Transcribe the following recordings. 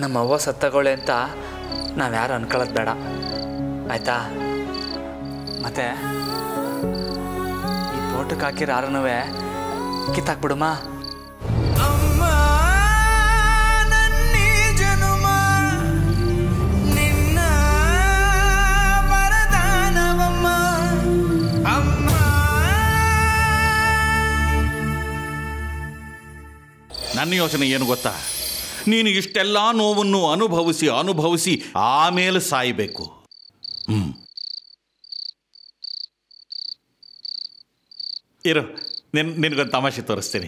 ನಮ್ಮ ಅವ್ವ ಸತ್ತಗೋಳೆ ಅಂತ ನಾವು ಯಾರು ಅನ್ಕೊಳ್ಳೋದು ಬೇಡ ಆಯ್ತಾ ಮತ್ತೆ ಈ ತೋಟಕ್ಕೆ ಹಾಕಿರೋ ಯಾರನೂ ಕಿತ್ತಾಕ್ಬಿಡುಮಾ ಅಮ್ಮ ನನ್ನಿ ಜನುಮ ನಿನ್ನ ವರದಾನವಮ್ಮ ಅಮ್ಮ ನನ್ನ ಯೋಚನೆ ಏನು ಗೊತ್ತಾ ನೀನು ಇಷ್ಟೆಲ್ಲ ನೋವನ್ನು ಅನುಭವಿಸಿ ಅನುಭವಿಸಿ ಆಮೇಲೆ ಸಾಯಬೇಕು ಹ್ಞೂ ಇರು ನಿನ್ ನಿನಗೊಂದು ತಮಾಷೆ ತೋರಿಸ್ತೀನಿ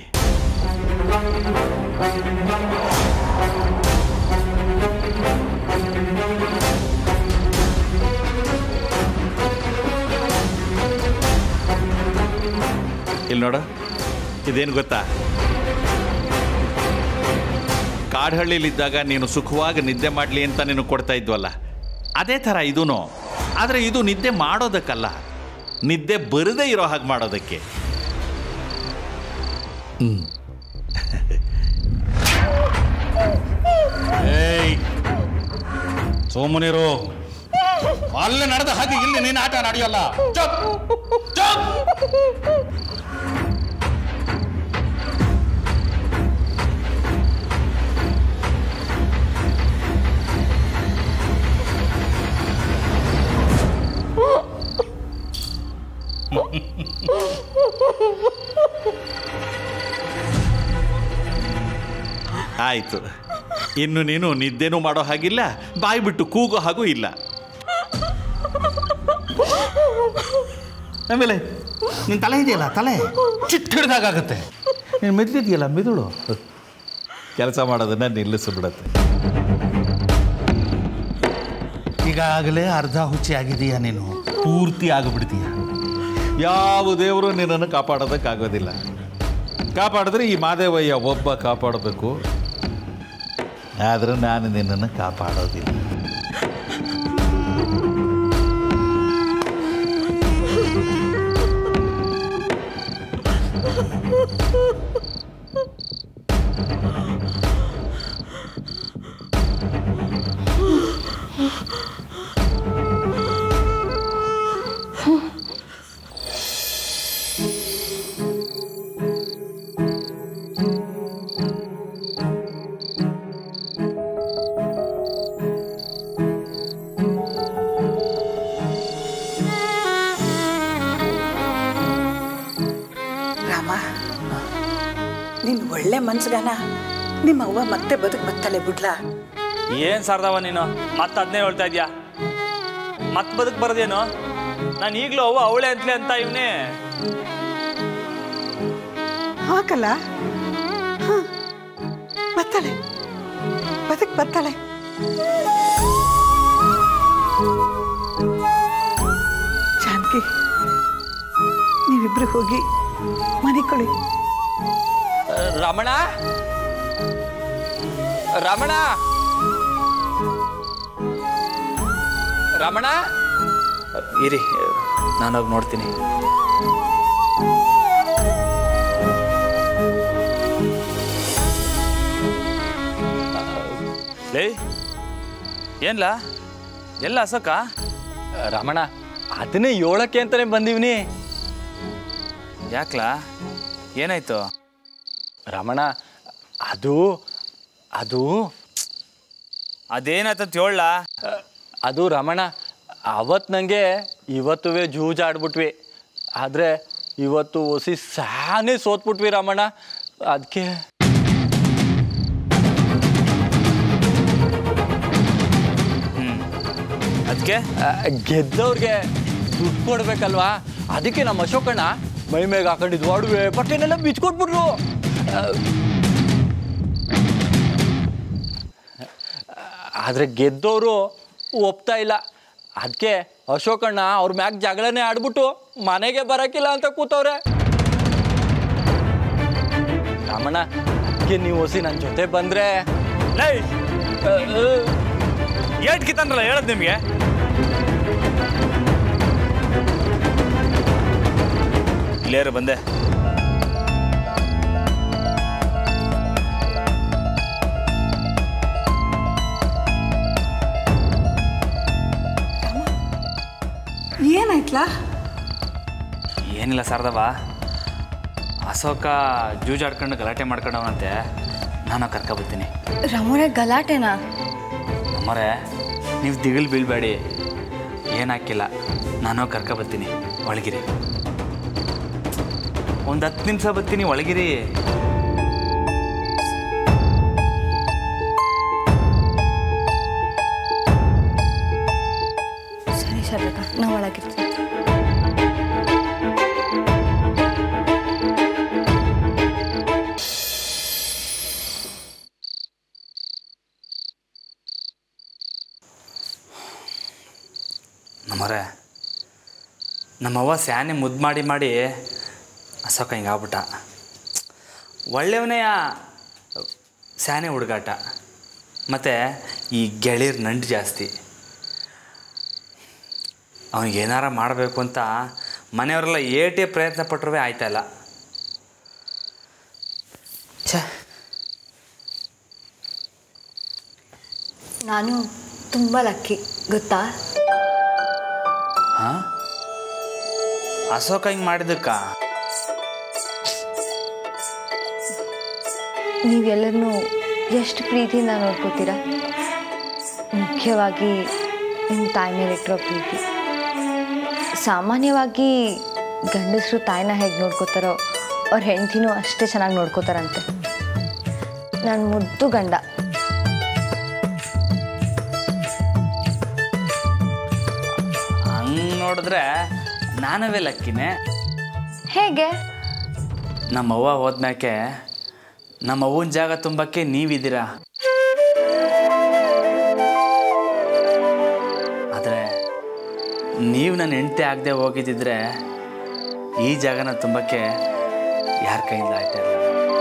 ಇಲ್ಲಿ ನೋಡು ಇದೇನು ಗೊತ್ತಾ ಕಾಡ್ಹಳ್ಳಿಲಿದ್ದಾಗ ನೀನು ಸುಖವಾಗಿ ನಿದ್ದೆ ಮಾಡಲಿ ಅಂತ ನೀನು ಕೊಡ್ತಾ ಇದ್ವಲ್ಲ ಅದೇ ಥರ ಇದೂ ಆದರೆ ಇದು ನಿದ್ದೆ ಮಾಡೋದಕ್ಕಲ್ಲ ನಿದ್ದೆ ಬರದೇ ಇರೋ ಹಾಗೆ ಮಾಡೋದಕ್ಕೆ ಏಯ್ ಸೋಮನಿರು ಅಲ್ಲಿ ನಡೆದ ಹಾಗೆ ಇಲ್ಲಿ ನೀನು ಆಟ ನಡೆಯಲ್ಲ ಚುಪ್ ಚುಪ್ ಆಯಿತು ಇನ್ನು ನೀನು ನಿದ್ದೆನೂ ಮಾಡೋ ಹಾಗಿಲ್ಲ ಬಾಯಿ ಬಿಟ್ಟು ಕೂಗೋ ಹಾಗೂ ಇಲ್ಲ ಆಮೇಲೆ ನಿನ್ನ ತಲೆ ಇದೆಯಲ್ಲ ತಲೆ ಚಿಟ್ ಹಿಡ್ದಾಗತ್ತೆ ನೀನು ಮೆದ್ದಿದೆಯಲ್ಲ ಮೆದುಳು ಕೆಲಸ ಮಾಡೋದನ್ನ ನಿಲ್ಲಿಸಿಬಿಡತ್ತೆ ಈಗಾಗಲೇ ಅರ್ಧ ಹುಚ್ಚಿ ಆಗಿದೀಯ ನೀನು ಪೂರ್ತಿ ಆಗಿಬಿಡ್ತೀಯ ಯಾವ ದೇವರು ನಿನ್ನನ್ನು ಕಾಪಾಡೋದಕ್ಕಾಗೋದಿಲ್ಲ ಕಾಪಾಡಿದ್ರೆ ಈ ಮಾದೇವಯ್ಯ ಒಬ್ಬ ಕಾಪಾಡಬೇಕು ಆದರೆ ನಾನು ನಿನ್ನನ್ನು ಕಾಪಾಡೋದಿಲ್ಲ ರಾಮ ನಿನ್ ಒಳ್ಳೆ ಮನ್ಸ್ಗಾನ ನಿಮ್ಮ ಅವ್ವ ಮತ್ತೆ ಬದುಕ್ ಬತ್ತಲೆ ಬಿಡ್ಲಾ ಏನು ಸಾರ್ದವ ನೀನು ಮತ್ತೆ ಅದನ್ನೇ ಹೇಳ್ತಾ ಇದೀಯಾ ಮತ್ತೆ ಬದುಕು ಬರೋದೇನು ನಾನು ಈಗಲೂ ಅವ್ವ ಅವಳೆ ಅಂತಲೇ ಅಂತ ಇವನೇ ಹಾಕಲ್ಲ ಹ. ಬತ್ತಾಳೆ ಬದುಕ್ ಬತ್ತಾಳೆ ಜಾನಕಿ ನೀವಿಬ್ರು ಹೋಗಿ ಮನೆ ಕೊಡಿ ರಮಣ ರಮಣ ರಮಣ ಇರಿ ನಾನೋಗಿ ನೋಡ್ತೀನಿ ಲೇ ಏನ್ಲ ಎಲ್ಲ ಅಸಕ ರಮಣ ಅದನ್ನೇ ಏಳಕ್ಕೆ ಅಂತಾನೆ ಬಂದೀವ್ನಿ ಯಾಕ್ಲಾ ಏನಾಯ್ತು ರಮಣ ಅದು ಅದು ಅದೇನಾಯ್ತಂತ ಹೇಳ ಅದು ರಮಣ ಅವತ್ತು ನನಗೆ ಇವತ್ತುವೆ ಜೂಜಾಡ್ಬಿಟ್ವಿ ಆದರೆ ಇವತ್ತು ಒಸಿ ಸಾನೇ ಸೋತ್ಬಿಟ್ವಿ ರಮಣ ಅದಕ್ಕೆ ಅದಕ್ಕೆ ಗೆದ್ದವ್ರಿಗೆ ದುಡ್ಡು ಕೊಡ್ಬೇಕಲ್ವಾ ಅದಕ್ಕೆ ನಮ್ಮ ಅಶೋಕಣ್ಣ ಮೈ ಮೇಗೆ ಹಾಕೊಂಡಿದ್ದು ಒಡವೆ ಬಟ್ಟೆನೆಲ್ಲ ಬಿಚ್ಕೊಟ್ಬಿಟ್ರು ಆದರೆ ಗೆದ್ದವರು ಒಪ್ತಾ ಇಲ್ಲ ಅದಕ್ಕೆ ಅಶೋಕಣ್ಣ ಅವ್ರ ಮ್ಯಾಗ ಜಗಳನೇ ಆಡ್ಬಿಟ್ಟು ಮನೆಗೆ ಬರಕಿಲ್ಲ ಅಂತ ಕೂತವ್ರೆ ರಾಮಣ್ಣ ಅದಕ್ಕೆ ನೀವು ಹೊಸಿ ನನ್ನ ಜೊತೆ ಬಂದರೆ ಲೈ ಏಟ್ ಕಿತ್ತನ್ರಲ್ಲ ಹೇಳದ್ ನಿಮಗೆ ಇಲ್ಲೇರು ಬಂದೆ ಏನಾಯ್ತಲ್ಲ ಏನಿಲ್ಲ ಶಾರದವ ಅಶೋಕ ಜೂಜಾಡ್ಕೊಂಡು ಗಲಾಟೆ ಮಾಡ್ಕೊಂಡವನಂತೆ ನಾನು ಕರ್ಕೊಬರ್ತೀನಿ ರಮೋರೆ ಗಲಾಟೆನಾ ಅಮ್ಮರೇ ನೀವು ದಿಗಿಲ್ ಬೀಳ್ಬೇಡಿ ಏನಾಕಿಲ್ಲ ನಾನು ಕರ್ಕೊಬರ್ತೀನಿ ಒಳಗಿರಿ ಒಂದು ಹತ್ತು ನಿಮಿಷ ಬರ್ತೀನಿ ಒಳಗಿರಿ ಸರಿ ಶಾರದಕ್ಕ ನಾವು ಒಳಗಿರ್ತೀವಿ ನಮ್ಮರೆ ನಮ್ಮವ್ವ ಸ್ಯಾನೆ ಮುದ್ದು ಮಾಡಿ ಮಾಡಿ ಅಶೋಕ ಹಿಂಗಾಗ್ಬಿಟ್ಟ ಒಳ್ಳೆಯವನೆಯ ಸ್ಯಾನೆ ಹುಡುಗಾಟ ಮತ್ತು ಈ ಗೆಳೆಯರ್ ನಂಟು ಜಾಸ್ತಿ ಅವನಿಗೆ ಏನಾರ ಮಾಡಬೇಕು ಅಂತ ಮನೆಯವರೆಲ್ಲ ಏಟೇ ಪ್ರಯತ್ನ ಪಟ್ಟರೂ ಆಯ್ತಾಯಿಲ್ಲ ಛೇ ನಾನು ತುಂಬ ಲಕ್ಕಿ ಗೊತ್ತಾ ಹಾಂ ಅಶೋಕ ಹಿಂಗೆ ಮಾಡಿದ್ದಕ್ಕ ನೀವೆಲ್ಲರನ್ನೂ ಎಷ್ಟು ಪ್ರೀತಿಯಿಂದ ನೋಡ್ಕೋತೀರಾ ಮುಖ್ಯವಾಗಿ ನಿಮ್ಮ ತಾಯಿ ಮೇಲೆ ಇಟ್ಟಿರೋ ಪ್ರೀತಿ ಸಾಮಾನ್ಯವಾಗಿ ಗಂಡಸರು ತಾಯಿನ ಹೇಗೆ ನೋಡ್ಕೋತಾರೋ ಅವ್ರ ಹೆಂಡತಿನೂ ಅಷ್ಟೇ ಚೆನ್ನಾಗಿ ನೋಡ್ಕೋತಾರಂತೆ ನನ್ನ ಮುದ್ದು ಗಂಡ ಹಂಗೆ ನೋಡಿದ್ರೆ ನಾನವೇ ಲಕ್ಕಿನೇ ಹೇಗೆ ನಮ್ಮವ್ವ ಹೋದ್ಮ್ಯಾಕೆ ನಮ್ಮ ಅವ್ವನ ಜಾಗ ತುಂಬಕ್ಕೆ ನೀವಿದ್ದೀರಾ ಆದರೆ ನೀವು ನನ್ನ ಹೆಂಡತಿ ಆಗದೆ ಹೋಗಿದ್ದಿದ್ರೆ ಈ ಜಾಗನ ತುಂಬಕ್ಕೆ ಯಾರ ಕೈಯಿಂದ ಆಯ್ತಾ ಇರಲಿಲ್ಲ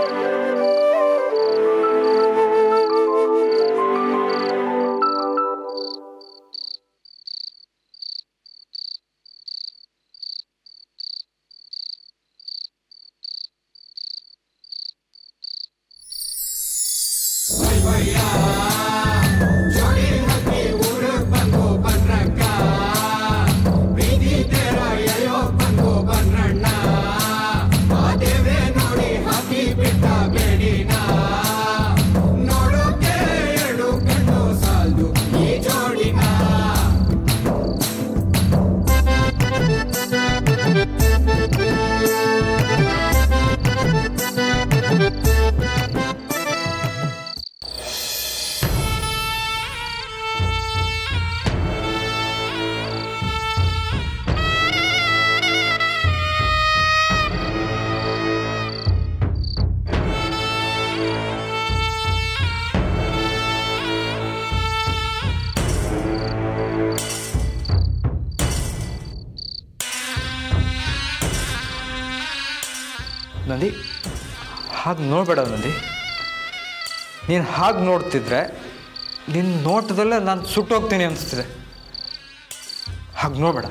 ನಂದಿ ಹಾಗೆ ನೋಡಬೇಡ ನಂದಿ ನೀನು ಹಾಗೆ ನೋಡ್ತಿದ್ರೆ ನಿನ್ನ ನೋಟದಲ್ಲೇ ನಾನು ಸುಟ್ಟೋಗ್ತೀನಿ ಅನಿಸ್ತಿದೆ ಹಾಗೆ ನೋಡಬೇಡ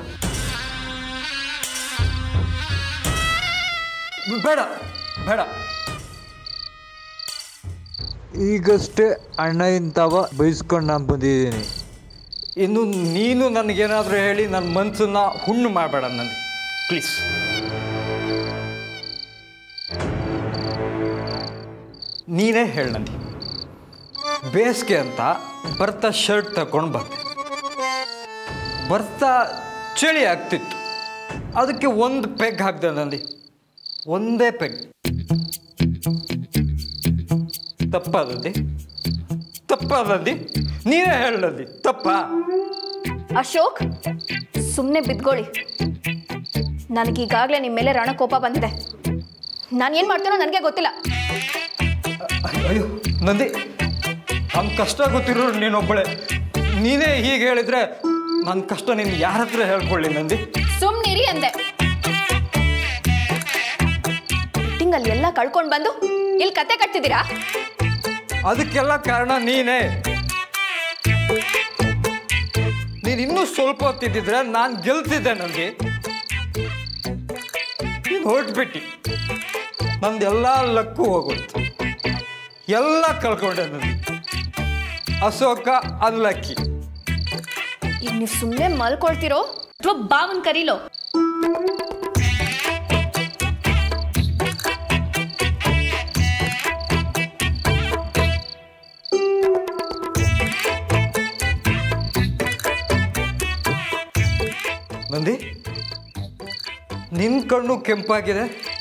ಬೇಡ ಬೇಡ ಈಗಷ್ಟೇ ಅಣ್ಣ ಇಂತವ ಬೈಸ್ಕೊಂಡು ನಾನು ಬಂದಿದ್ದೀನಿ ಇನ್ನು ನೀನು ನನಗೇನಾದರೂ ಹೇಳಿ ನನ್ನ ಮನಸ್ಸನ್ನ ಹುಣ್ಣು ಮಾಡಬೇಡ ನನಗೆ ಪ್ಲೀಸ್ ನೀನೇ ಹೇಳು ನಂದಿ ಬೇಸಿಗೆ ಅಂತ ಬರ್ತಾ ಶರ್ಟ್ ತಗೊಂಡು ಬಂದೆ ಬರ್ತಾ ಚಳಿ ಆಗ್ತಿತ್ತು ಅದಕ್ಕೆ ಒಂದು ಪೆಗ್ ಹಾಕ್ದೆ ನಂದಿ ಒಂದೇ ಪೆಗ್ ತಪ್ಪದಂದಿ ತಪ್ಪದಂದಿ ನೀನೇ ಹೇಳು ನಂದಿ ತಪ್ಪಾ ಅಶೋಕ್ ಸುಮ್ಮನೆ ಬಿದ್ಕೊಳ್ಳಿ ನನಗೀಗಾಗಲೇ ನಿಮ್ಮ ಮೇಲೆ ರಣಕೋಪ ಬಂದಿದೆ ನಾನು ಏನು ಮಾಡ್ತೀನೋ ನನಗೆ ಗೊತ್ತಿಲ್ಲ ಅಯ್ಯೋ ನಂದಿ ನಮ್ಮ ಕಷ್ಟ ಗೊತ್ತಿರೋ ನೀನೊಬ್ಬಳೆ ನೀನೇ ಹೀಗೆ ಹೇಳಿದ್ರೆ ನನ್ನ ಕಷ್ಟ ನೀನು ಯಾರ ಹತ್ರ ಹೇಳ್ಕೊಳ್ಳಿ ನಂದಿ ಸುಮ್ಮನಿರಿ ಅಂದೆ ಮೀಟಿಂಗಲ್ಲಿ ಎಲ್ಲ ಕಳ್ಕೊಂಡು ಬಂದು ಇಲ್ಲಿ ಕತೆ ಕಟ್ತಿದ್ದೀರಾ ಅದಕ್ಕೆಲ್ಲ ಕಾರಣ ನೀನೇ ನೀನು ಇನ್ನೂ ಸ್ವಲ್ಪ ಹೊತ್ತಿದ್ದಿದ್ರೆ ನಾನು ಗೆಲ್ತಿದ್ದೆ ನನಗೆ ನೀನು ಹೊರಟ್ಬಿಟ್ಟು ನಂದೆಲ್ಲ ಲಕ್ಕು ಹೋಗುತ್ತೆ ಎಲ್ಲ ಕಳ್ಕೊಂಡೆ ನನಗೆ ಅಶೋಕ ಅನ್ಲಕ್ಕಿ ಈಗ ನೀವು ಸುಮ್ಮನೆ ಮಲ್ಕೊಳ್ತಿರೋ ಅಥವಾ ಬಾವನ್ ಕರೀಲೋ ನಿನ್ನ ಕಣ್ಣು ಕೆಂಪಾಗಿದೆ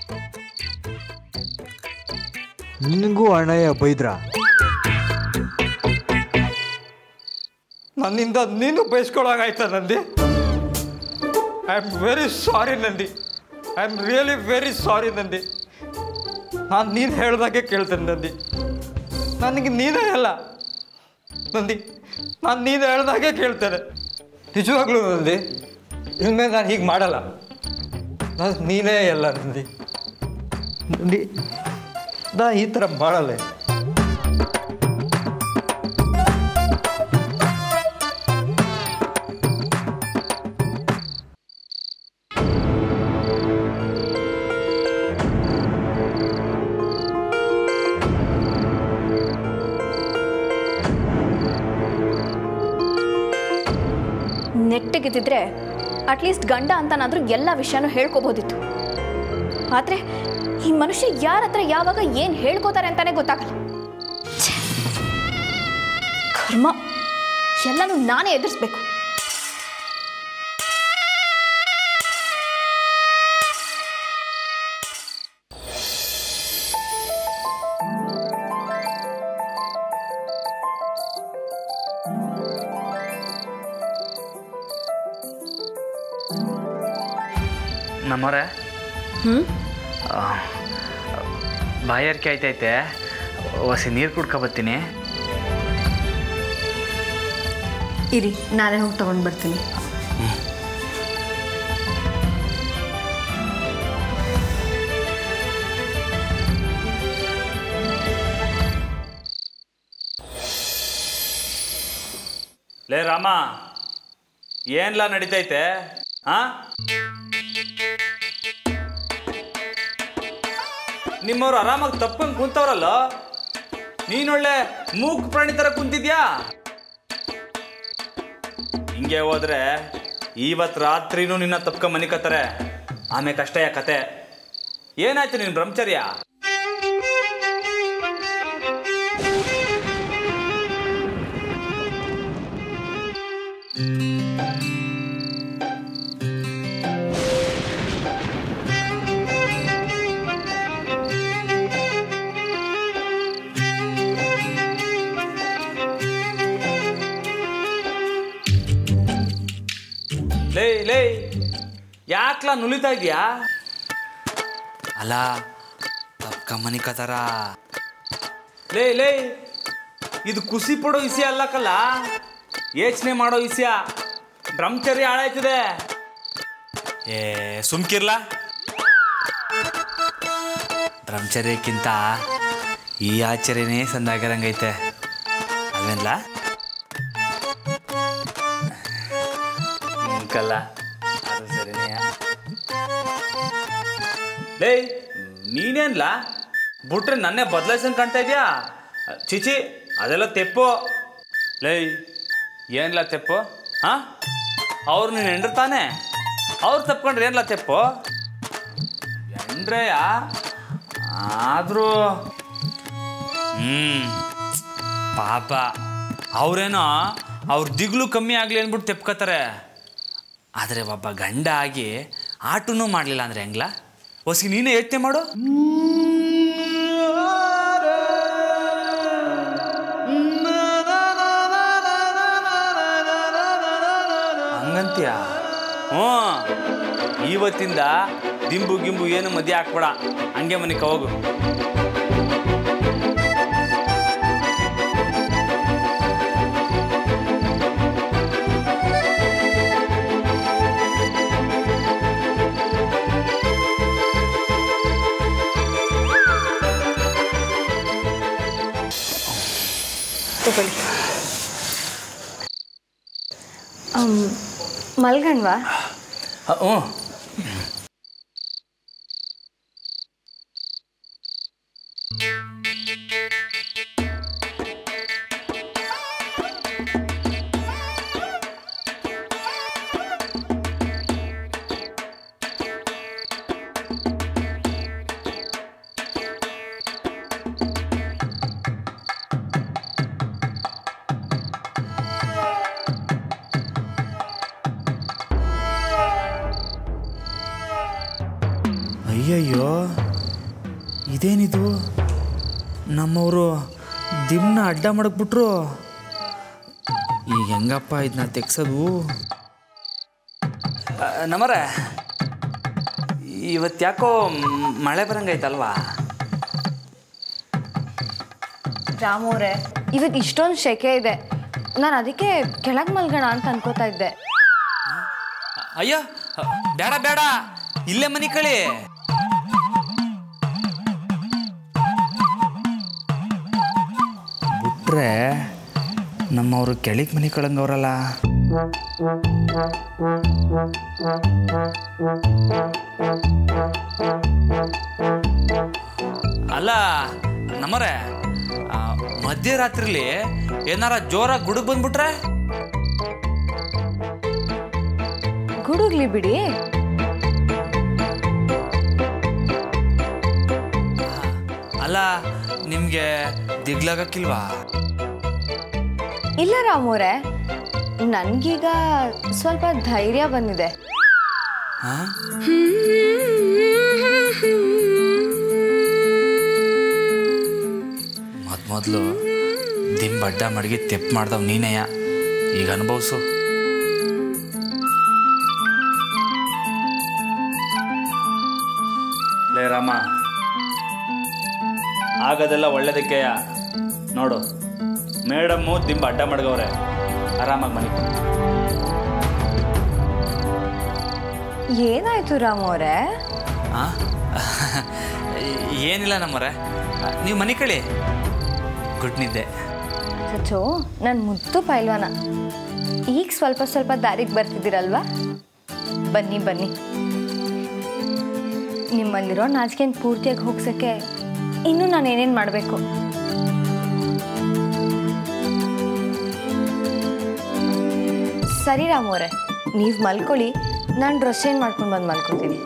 ನಿನಗೂ ಅಣ್ಣಯ್ಯ ಬೈದ್ರ ನನ್ನಿಂದ ನೀನು ಬಯಸ್ಕೊಳಗಾಯ್ತಾ Nandi I am very sorry Nandi I am really very sorry Nandi ನಾನು ನೀನು ಹೇಳ್ದಾಗೆ ಕೇಳ್ತೇನೆ ನಂದಿ ನನಗೆ ನೀನೇ ಅಲ್ಲ ನಂದಿ ನಾನು ನೀನು ಹೇಳ್ದಾಗೆ ಕೇಳ್ತೇನೆ ನಿಜವಾಗ್ಲೂ ನಂದಿ ಇನ್ಮೇಲೆ ನಾನು ಹೀಗೆ ಮಾಡಲ್ಲ ನಾನು ನೀನೇ ಎಲ್ಲ ನಂದಿ ನಂದಿ ನಾ ಈ ಥರ ಮಾಡಲ್ಲ ನೆಟ್ಟಿಗಿದ್ದಿದ್ರೆ ಅಟ್ಲೀಸ್ಟ್ ಗಂಡ ಅಂತನಾದ್ರೂ ಎಲ್ಲ ವಿಷಯನೂ ಹೇಳ್ಕೊಬೋದಿತ್ತು ಆದರೆ ಈ ಮನುಷ್ಯ ಯಾರ ಹತ್ರ ಯಾವಾಗ ಏನು ಹೇಳ್ಕೋತಾರೆ ಅಂತಾನೆ ಗೊತ್ತಾಗಲ್ಲ ಛೆ! ಕರ್ಮ ಎಲ್ಲನೂ ನಾನೇ ಎದುರಿಸ್ಬೇಕು ನಮ್ಮವ್ರೆ ಹ್ಞೂ ಬಾಯಾರಿಕೆ ಆಯ್ತೈತೆ ಹೊಸಿ ನೀರು ಕುಡ್ಕೊ ಬರ್ತೀನಿ ಇರಿ ನಾನೇ ಹೋಗಿ ತಗೊಂಡು ಬರ್ತೀನಿ ಲೇ ರಾಮ ಏನ್ಲ ನಡೀತೈತೆ ಹಾ ನಿಮ್ಮವ್ರು ಆರಾಮಾಗಿ ತಪ್ಪಂಗೆ ಕುಂತವ್ರಲ್ಲ ನೀನೊಳ್ಳೆ ಮೂಕ್ ಪ್ರಾಣಿ ಥರ ಕುಂತಿದ್ಯಾ ಹಿಂಗೆ ಹೋದ್ರೆ ಇವತ್ತು ರಾತ್ರಿನೂ ನಿನ್ನ ತಪ್ಕ ಮನಿಕತ್ತಾರೆ ಆಮೇಲೆ ಕಷ್ಟಯ ಕತೆ ಏನಾಯ್ತು ನಿನ್ನ ಬ್ರಹ್ಮಚರ್ಯ ಲೇ ಲೇ ಯಾಕ್ಲ ನುಲಿತಾ ಇದೀಯಾ ಅಲ್ಲ ತಪ್ಕ ಮನಿಕತಾರ ಲೇ ಲೇ ಇದು ಖುಷಿ ಪಡೋ ವಿಷಯ ಅಲ್ಲಕಲ್ಲ ಯೋಚನೆ ಮಾಡೋ ವಿಷಯ ಬ್ರಹ್ಮಚರ್ಯ ಹಾಳಾಯ್ತದೆ ಏ ಸುಮ್ಕಿರ್ಲ ಬ್ರಹ್ಮಚರ್ಯಕ್ಕಿಂತ ಈ ಆಚರಣೆನೇ ಸಂದಾಗಿರಂಗೈತೆ ಅಲ್ವೇನ್ಲ ಕಲ್ಲ ಅದು ಸರಿನೇ ಲೇ ನೀನೇನ್ಲ ಬಿಟ್ರೆ ನನ್ನೇ ಬದಲಾಯಿಸಂಗ್ ಕಾಣ್ತಾ ಇದೆಯಾ ಚಿಚಿ ಅದೆಲ್ಲ ತೆಪ್ಪು ಲೇ ಏನ್ಲ ತೆಪ್ಪು ಹಾ ಅವ್ರು ನೀನು ಹೆಂಡ್ರು ತಾನೆ ಅವ್ರು ತಪ್ಕೊಂಡ್ರೆ ಏನ್ಲ ತೆಪ್ಪು ಎಂಡ್ರೆಯ ಆದರೂ ಹ್ಞೂ ಪಾಪ ಅವರೇನೋ ಅವ್ರ ದಿಗ್ಲು ಕಮ್ಮಿ ಆಗಲಿ ಅಂದ್ಬಿಟ್ಟು ತೆಪ್ಕೋತಾರೆ ಆದರೆ ಒಬ್ಬ ಗಂಡ ಆಗಿ ಆಟನೂ ಮಾಡಲಿಲ್ಲ ಅಂದ್ರೆ ಹೆಂಗ್ಲ ಹೊಸಿ ನೀನೇ ಯೋಚನೆ ಮಾಡು ಹಂಗಂತೀಯ ಹ್ಞೂ ಇವತ್ತಿಂದ ದಿಂಬು ಗಿಂಬು ಏನು ಮದುವೆ ಹಾಕ್ಬೇಡ ಹಂಗೆ ಮನಿಕ ಹೋಗು ತಗೊಳ್ಳಿ ಮಲ್ಗಣ್ವಾ ಹ್ಞೂ ಅಯ್ಯಯ್ಯೋ ಇದೇನಿದು ನಮ್ಮವರು ದಿಮ್ನ ಅಡ್ಡ ಮಾಡಕ್ಬಿಟ್ರು ಈಗ ಹೆಂಗಪ್ಪ ಇದನ್ನ ತೆಗ್ಸೋದು ನಮರೆ ಇವತ್ತು ಯಾಕೋ ಮಳೆ ಬರಂಗೈತಲ್ವಾ ರಾಮವ್ರೆ ಇವತ್ತು ಇಷ್ಟೊಂದು ಶೆಕೆ ಇದೆ ನಾನು ಅದಕ್ಕೆ ಕೆಳಗೆ ಮಲ್ಗೋಣ ಅಂತ ಅನ್ಕೋತಾ ಇದ್ದೆ ಅಯ್ಯ ಬೇಡ ಬೇಡ ಇಲ್ಲೇ ಮನಿ ಕಳಿ ಬಿಟ್ರೆ ನಮ್ಮವರು ಕೆಳಗೆ ಮನಿ ಕಳಂಗವ್ರಲ್ಲ ಅಲ್ಲ ನಮ್ಮರೆ ಮಧ್ಯರಾತ್ರಿಲಿ ಏನಾರ ಜೋರಾಗಿ ಗುಡುಗ್ ಬಂದ್ಬಿಟ್ರೆ ಗುಡುಗ್ಲಿ ಬಿಡಿ ಅಲ್ಲ ನಿಮಗೆ ದಿಗ್ಲಾಗಕ್ಕಿಲ್ವಾ ಇಲ್ಲ ರಾಮವ್ರೆ ನನಗೀಗ ಸ್ವಲ್ಪ ಧೈರ್ಯ ಬಂದಿದೆ ಹಾಂ ಮೊದ್ ಮೊದಲು ದಿಂಬ್ ಅಡ್ಡ ಮಡಗಿ ತೆಪ್ಪು ಮಾಡ್ದವ್ ನೀನೇಯ ಈಗ ಅನುಭವಿಸು ಲೇ ರಾಮ ಆಗೋದೆಲ್ಲ ಒಳ್ಳೇದಕ್ಕೆಯ ನೋಡು ಮೇಡಮ್ಮು ದಿಂಬ ಅಡ್ಡ ಮಡ್ಗವ್ರೆ ಆರಾಮಾಗಿ ಮನೆ ಏನಾಯ್ತು ರಾಮವ್ರೆ ಆ? ಏನಿಲ್ಲ ನಮ್ಮರೆ ನೀವು ಮನೆ ಕಳಿ ಗುಡ್ ನಿದ್ದೆ ಚಚೋ ನನ್ನ ಮುದ್ದು ಪೈಲ್ವಾನ ಈಗ ಸ್ವಲ್ಪ ಸ್ವಲ್ಪ ದಾರಿಗೆ ಬರ್ತಿದ್ದೀರಲ್ವಾ ಬನ್ನಿ ಬನ್ನಿ ನಿಮ್ಮಲ್ಲಿರೋ ನಾಚಿಕೆನ ಪೂರ್ತಿಯಾಗಿ ಹೋಗ್ಸೋಕ್ಕೆ ಇನ್ನೂ ನಾನು ಏನೇನು ಮಾಡಬೇಕು ಸರಿ ರಾಮವ್ರೆ ನೀವು ಮಲ್ಕೊಳ್ಳಿ ನಾನು ಡ್ರೆಸ್ ಚೇಂಜ್ ಮಾಡ್ಕೊಂಡು ಬಂದು ಮಲ್ಕೊತೀನಿ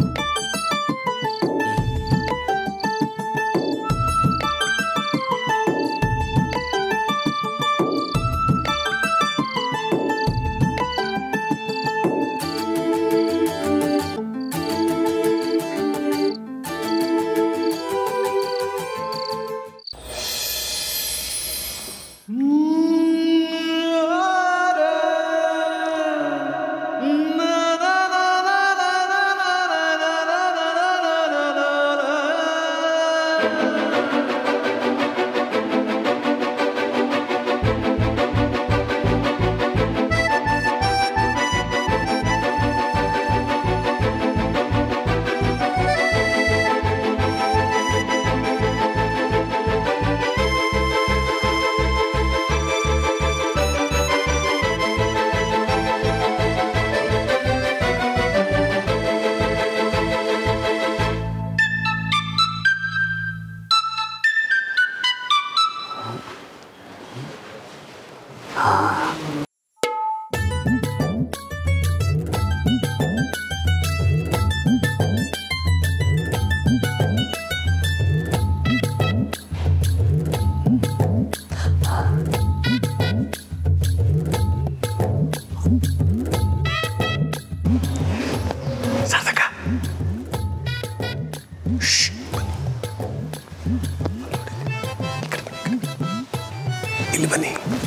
ಇಲ್ಲಿ ಬನ್ನಿ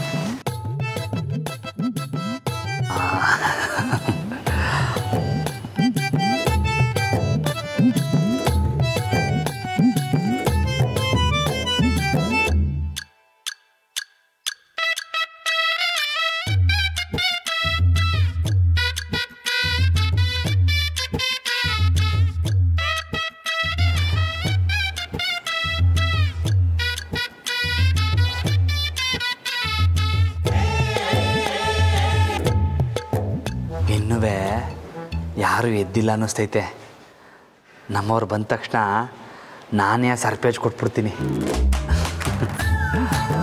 ಇನ್ನುವೇ ಯಾರೂ ಎದ್ದಿಲ್ಲ ಅನ್ನಿಸ್ತೈತೆ ನಮ್ಮವ್ರು ಬಂದ ತಕ್ಷಣ ನಾನೇ ಸರ್ಪೇಜ್ ಕೊಟ್ಬಿಡ್ತೀನಿ